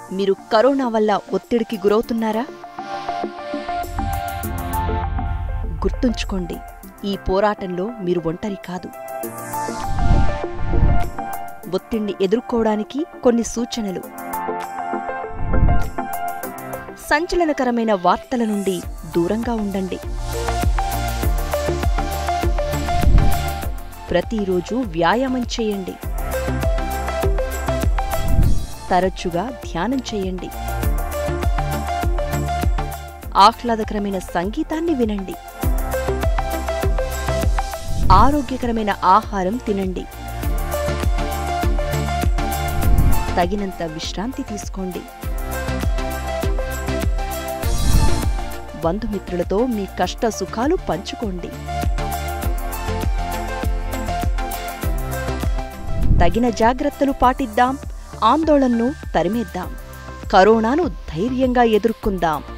మీరు కరోనా వల్ల ఒత్తిడికి గురవుతున్నారా గుర్తుంచుకోండి ఈ పోరాటంలో మీరు ఒంటరి కాదు ఒత్తిడిని ఎదుర్కోవడానికి కొన్ని సూచనలు సంచలనకరమైన వార్తల నుండి దూరంగా ఉండండి ప్రతిరోజు వ్యాయామం చేయండి తరచుగా ధ్యానం చేయండి ఆహ్లాదకరమైన సంగీతాన్ని వినండి ఆరోగ్యకరమైన ఆహారం తినండి తగినంత విశ్రాంతి తీసుకోండి బంధుమిత్రులతో మీ కష్ట సుఖాలు పంచుకోండి తగిన జాగ్రత్తలు పాటిద్దాం ఆందోళనను తరిమేద్దాం కరోనాను ధైర్యంగా ఎదుర్కొందాం